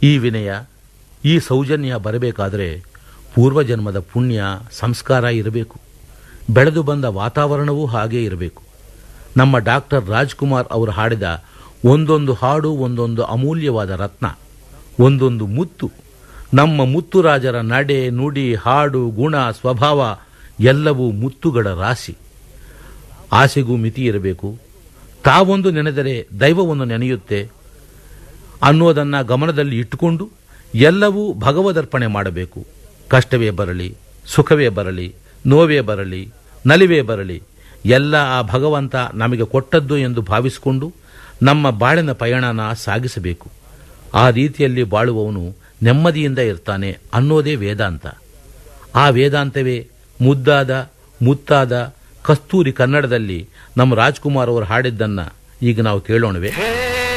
ಈ ವಿನಯ ಈ ಸೌಜನ್ಯ ಬರಬೇಕಾದರೆ ಪೂರ್ವಜನ್ಮದ ಪುಣ್ಯ ಸಂಸ್ಕಾರ ಇರಬೇಕು ಬೆಳೆದು ಬಂದ ವಾತಾವರಣವೂ ಹಾಗೇ ಇರಬೇಕು ನಮ್ಮ ಡಾಕ್ಟರ್ ರಾಜ್ಕುಮಾರ್ ಅವರು ಹಾಡಿದ ಒಂದೊಂದು ಹಾಡು ಒಂದೊಂದು ಅಮೂಲ್ಯವಾದ ರತ್ನ ಒಂದೊಂದು ಮುತ್ತು ನಮ್ಮ ಮುತ್ತುರಾಜರ ನಡೆ ನುಡಿ ಹಾಡು ಗುಣ ಸ್ವಭಾವ ಎಲ್ಲವೂ ಮುತ್ತುಗಳ ರಾಶಿ ಆಸೆಗೂ ಮಿತಿ ಇರಬೇಕು ತಾವೊಂದು ನೆನೆದರೆ ದೈವವನ್ನು ನೆನೆಯುತ್ತೆ ಅನ್ನೋದನ್ನು ಗಮನದಲ್ಲಿ ಇಟ್ಟುಕೊಂಡು ಎಲ್ಲವೂ ಭಗವದರ್ಪಣೆ ಮಾಡಬೇಕು ಕಷ್ಟವೇ ಬರಲಿ ಸುಖವೇ ಬರಲಿ ನೋವೇ ಬರಲಿ ನಲಿವೇ ಬರಲಿ ಎಲ್ಲ ಆ ಭಗವಂತ ನಮಗೆ ಕೊಟ್ಟದ್ದು ಎಂದು ಭಾವಿಸಿಕೊಂಡು ನಮ್ಮ ಬಾಳಿನ ಪಯಣನ ಸಾಗಿಸಬೇಕು ಆ ರೀತಿಯಲ್ಲಿ ಬಾಳುವವನು ನೆಮ್ಮದಿಯಿಂದ ಇರ್ತಾನೆ ಅನ್ನೋದೇ ವೇದಾಂತ ಆ ವೇದಾಂತವೇ ಮುದ್ದಾದ ಮುತ್ತಾದ ಕಸ್ತೂರಿ ಕನ್ನಡದಲ್ಲಿ ನಮ್ಮ ರಾಜ್ಕುಮಾರ್ ಅವರು ಹಾಡಿದ್ದನ್ನು ಈಗ ನಾವು ಕೇಳೋಣವೇ